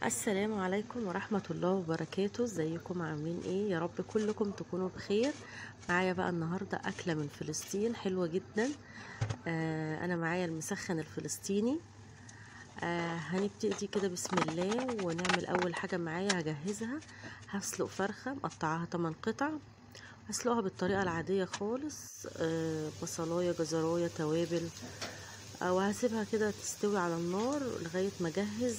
السلام عليكم ورحمة الله وبركاته ازيكم عاملين ايه يا رب كلكم تكونوا بخير معايا بقى النهاردة أكلة من فلسطين حلوة جدا آه أنا معايا المسخن الفلسطيني آه هنبتدي كده بسم الله ونعمل أول حاجة معايا هجهزها هسلق فرخة مقطعاها 8 قطع هسلقها بالطريقة العادية خالص آه بصلاية جزراية توابل آه وهسيبها كده تستوي على النار لغاية ما اجهز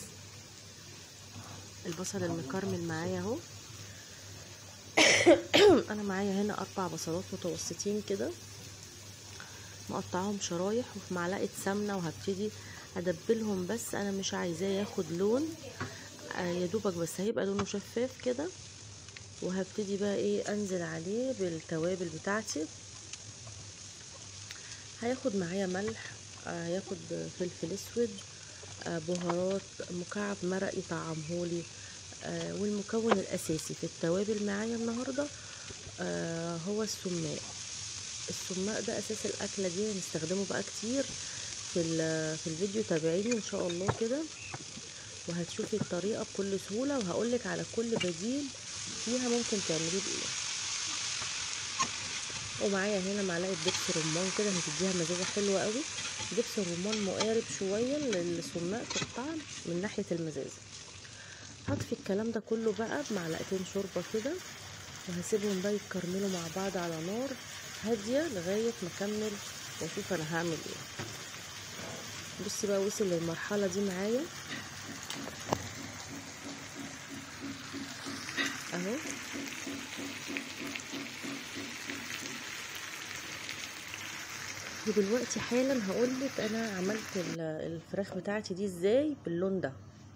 البصل المكرمل معايا اهو انا معايا هنا اربع بصلات متوسطين كده مقطعهم شرايح وفي معلقه سمنه وهبتدي ادبلهم بس انا مش عايزاه ياخد لون آه يا دوبك بس هيبقى لونه شفاف كده وهبتدي بقى ايه انزل عليه بالتوابل بتاعتي هياخد معايا ملح آه هياخد فلفل اسود آه بهارات مكعب مرق يطعمهولي آه والمكون الاساسي في التوابل معايا النهارده آه هو السماق السماق ده اساس الاكله دي هنستخدمه بقى كتير في في الفيديو تابعيني ان شاء الله كده وهتشوفي الطريقه بكل سهوله وهقولك على كل بديل فيها ممكن تعمليه بايه ومعايا هنا معلقه دبس رمان كده هتديها مزازه حلوه قوي دبس الرمان مقارب شويه للسماق في الطعم من ناحيه المزازه هطفي الكلام ده كله بقى بمعلقتين شوربه كده وهسيبهم بقى يتكرملوا مع بعض على نار هاديه لغايه ما اكمل واشوف انا هعمل ايه بصي بقى وصل للمرحله دي معايا اهو ودلوقتي حالا هقولك انا عملت الفراخ بتاعتي دي ازاي باللون ده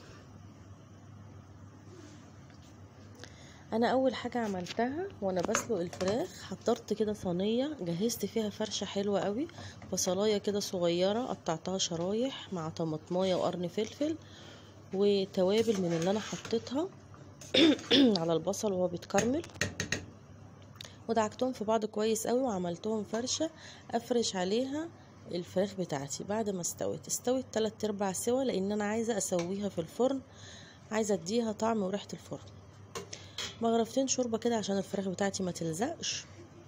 انا اول حاجه عملتها وانا بسلق الفراخ حضرت كده صينيه جهزت فيها فرشه حلوه قوي بصلايه كده صغيره قطعتها شرايح مع طماطمايه وقرن فلفل وتوابل من اللي انا حطيتها على البصل وهو بيتكرمل ودعكتهم في بعض كويس قوي وعملتهم فرشه افرش عليها الفراخ بتاعتي بعد ما استوت استوت تلات ارباع سوا لان انا عايزه اسويها في الفرن عايزه اديها طعم وريحه الفرن مغرفتين شوربه كده عشان الفراخ بتاعتي ما تلزقش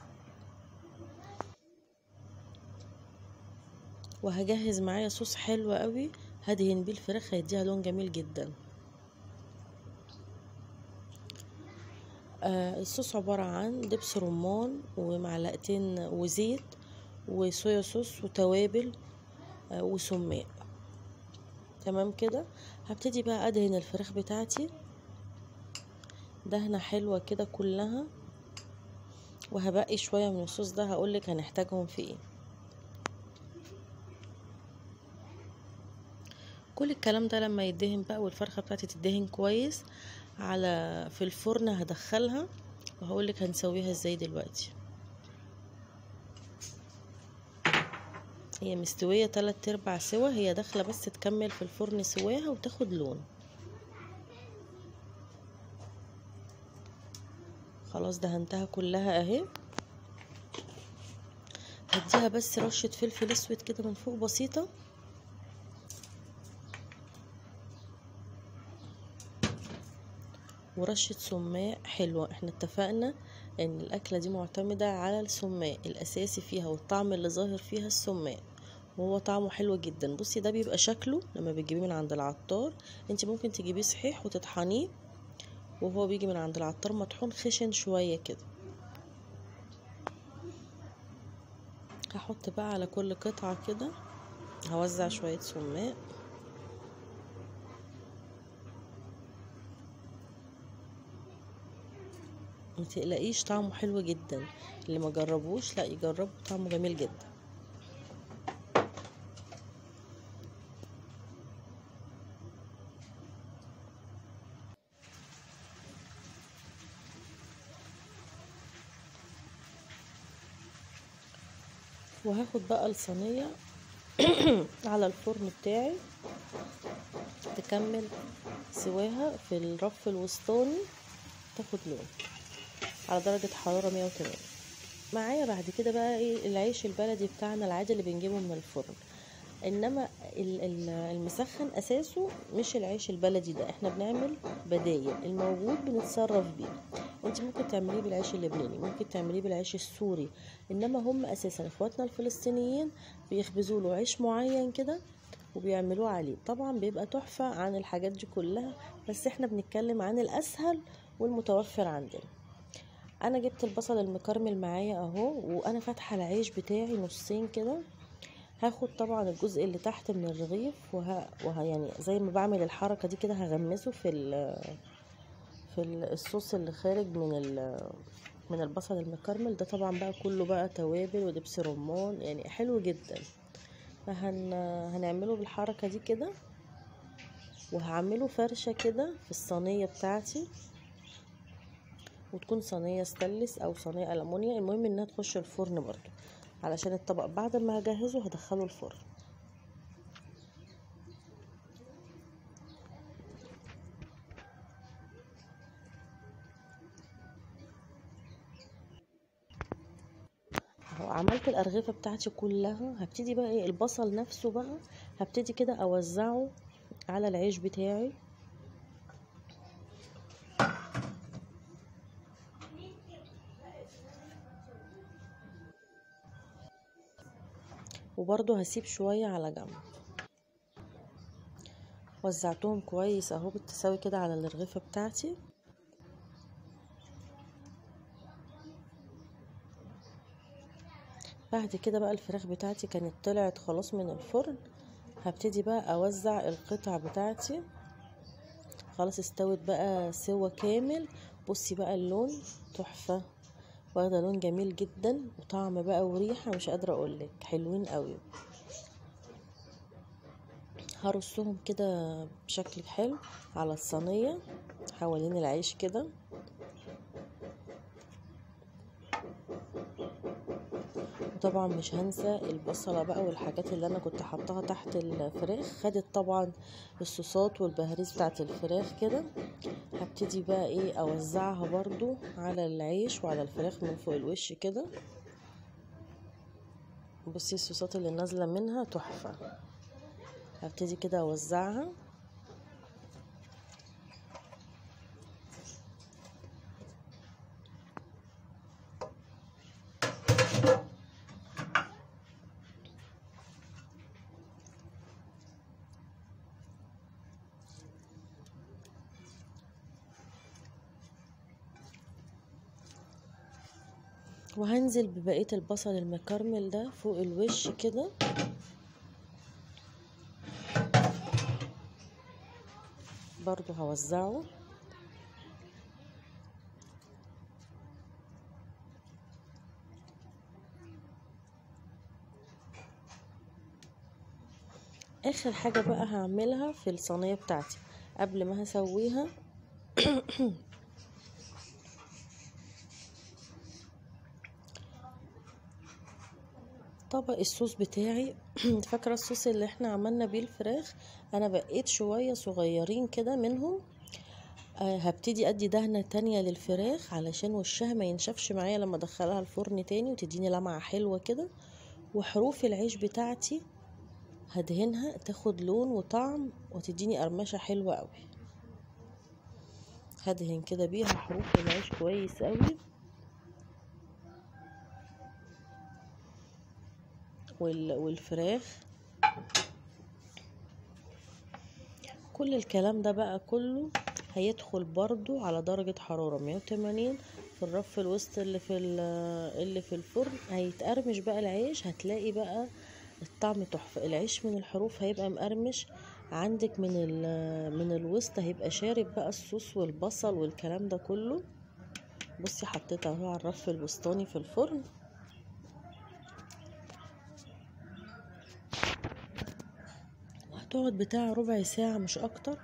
وهجهز معايا صوص حلو قوي هدهن بيه الفراخ هيديها لون جميل جدا آه الصوص عبارة عن دبس رمان ومعلقتين وزيت وصويا صوص وتوابل آه وسماق تمام كده هبتدي بقى ادهن الفراخ بتاعتي دهنة حلوة كده كلها وهبقي شوية من الصوص ده هقولك هنحتاجهم في ايه كل الكلام ده لما يدهن بقى والفرخة بتاعتي تدهن كويس على في الفرن هدخلها وهقولك هنسويها ازاي دلوقتي هي مستوية تلات ارباع سوا هي داخلة بس تكمل في الفرن سواها وتاخد لون خلاص دهنتها كلها اهي هديها بس رشة فلفل اسود كده من فوق بسيطة ورشة سماق حلوة احنا اتفقنا ان الاكلة دي معتمدة على السماق الاساسي فيها والطعم اللي ظاهر فيها السماق وهو طعمه حلو جدا بصي ده بيبقى شكله لما بتجيبيه من عند العطار انت ممكن تجيبيه صحيح وتطحنيه وهو بيجي من عند العطار مطحون خشن شوية كده هحط بقى على كل قطعة كده هوزع شوية سماق متقلقيش طعمه حلو جدا اللي ما جربوش لا يجربه طعمه جميل جدا وهاخد بقى الصينية على الفرن بتاعي تكمل سواها في الرف الوسطاني تاخد لون على درجة حرارة مية وتمانين معايا بعد كده بقى ايه العيش البلدي بتاعنا العادي اللي بنجيبه من الفرن انما ال- ال- المسخن اساسه مش العيش البلدي ده احنا بنعمل بدايل الموجود بنتصرف بيه انت ممكن تعمليه بالعيش اللبناني ممكن تعمليه بالعيش السوري انما هم اساسا اخواتنا الفلسطينيين بيخبزوا له عيش معين كده وبيعملوه عليه طبعا بيبقى تحفة عن الحاجات دي كلها بس احنا بنتكلم عن الاسهل والمتوفر عندنا انا جبت البصل المكرمل معايا اهو وانا فاتحه العيش بتاعي نصين كده هاخد طبعا الجزء اللي تحت من الرغيف وه... وه... يعني زي ما بعمل الحركه دي كده هغمسه في ال... في ال- الصوص اللي خارج من ال... من البصل المكرمل ده طبعا بقى كله بقى توابل ودبس رمان يعني حلو جدا فهن هنعمله بالحركه دي كده وهعمله فرشه كده في الصينيه بتاعتي وتكون صينيه ستانلس او صينيه ألمونيا المهم انها تخش الفرن برضو علشان الطبق بعد ما هجهزه هدخله الفرن اهو عملت الارغفه بتاعتي كلها هبتدي بقى ايه البصل نفسه بقى هبتدي كده اوزعه على العيش بتاعي وبرضه هسيب شويه على جنب وزعتهم كويس اهو بالتساوي كده على الرغيفه بتاعتي بعد كده بقى الفراخ بتاعتي كانت طلعت خلاص من الفرن هبتدي بقى اوزع القطع بتاعتي خلاص استوت بقى سوا كامل بصي بقى اللون تحفة واخدة لون جميل جدا وطعم بقى وريحة مش قادرة اقولك حلوين قوي هرصهم كده بشكل حلو على الصينية حوالين العيش كده وطبعا مش هنسى البصلة بقى والحاجات اللي انا كنت حطاها تحت الفراخ خدت طبعا الصوصات والبهاريز بتاعت الفراخ كده هبتدي بقى ايه اوزعها برضو على العيش وعلى الفراخ من فوق الوش كده بصي الصوصات اللي نازلة منها تحفة هبتدي كده اوزعها وهنزل ببقية البصل المكرمل ده فوق الوش كده برضو هوزعه اخر حاجة بقى هعملها في الصينية بتاعتي قبل ما هسويها طبق الصوص بتاعي فاكرة الصوص اللي احنا عملنا بيه الفراخ انا بقيت شوية صغيرين كده منهم آه هبتدي ادي دهنة تانية للفراخ علشان وشها ما ينشفش معايا لما ادخلها الفرن تاني وتديني لمعة حلوة كده وحروف العيش بتاعتي هدهنها تاخد لون وطعم وتديني قرمشة حلوة قوي هدهن كده بيها حروف العيش كويس قوي وال- والفراخ كل الكلام ده بقى كله هيدخل برضو على درجة حرارة 180 في الرف الوسط اللي في ال- اللي في الفرن هيتقرمش بقى العيش هتلاقي بقى الطعم تحفة العيش من الحروف هيبقى مقرمش عندك من ال- من الوسط هيبقى شارب بقى الصوص والبصل والكلام ده كله بصي حطيتها اهو على الرف الوسطاني في الفرن وهتقعد بتاع ربع ساعة مش أكتر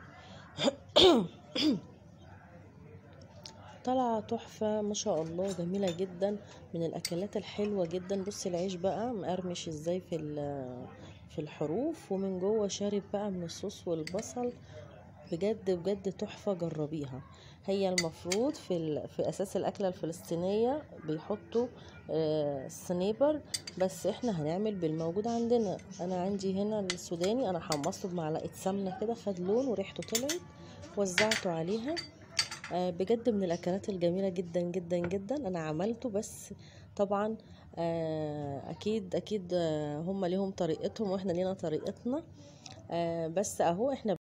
طالعة تحفة ما شاء الله جميلة جدا من الأكلات الحلوة جدا بصي العيش بقى مقرمش ازاي في ال- في الحروف ومن جوه شارب بقى من الصوص والبصل بجد بجد تحفة جربيها هي المفروض في, ال... في أساس الأكلة الفلسطينية بيحطوا آه، السنيبر بس احنا هنعمل بالموجود عندنا انا عندي هنا السوداني انا حمصته بمعلقه سمنه كده خد لون وريحته طلعت وزعته عليها آه بجد من الاكلات الجميله جدا جدا جدا انا عملته بس طبعا آه اكيد اكيد آه هم ليهم طريقتهم واحنا لينا طريقتنا آه بس اهو احنا